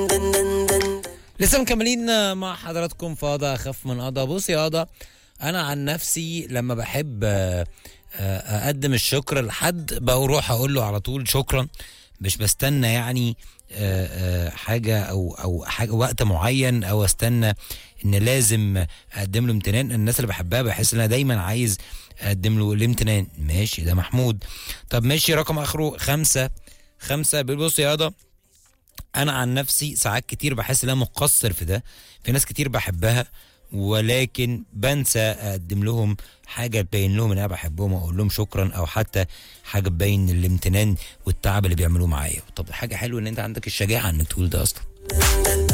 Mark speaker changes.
Speaker 1: لسه مكملين مع حضراتكم في قضاء اخف من قضاء بص يا قضاء انا عن نفسي لما بحب آه، آه، اقدم الشكر لحد بروح اقول له على طول شكرا مش بستنى يعني آه، آه، حاجه او او حاجه وقت معين او استنى ان لازم اقدم له امتنان الناس اللي بحبها بحس ان انا دايما عايز اقدم له الامتنان ماشي ده محمود طب ماشي رقم اخره خمسة خمسة بيقول بص يا قضا انا عن نفسي ساعات كتير بحس ان انا مقصر في ده في ناس كتير بحبها ولكن بنسى اقدم لهم حاجه تبين لهم ان انا بحبهم واقول لهم شكرا او حتى حاجه تبين الامتنان والتعب اللي بيعملوه معايا طب حاجه حلوه ان انت عندك الشجاعه انك تقول ده اصلا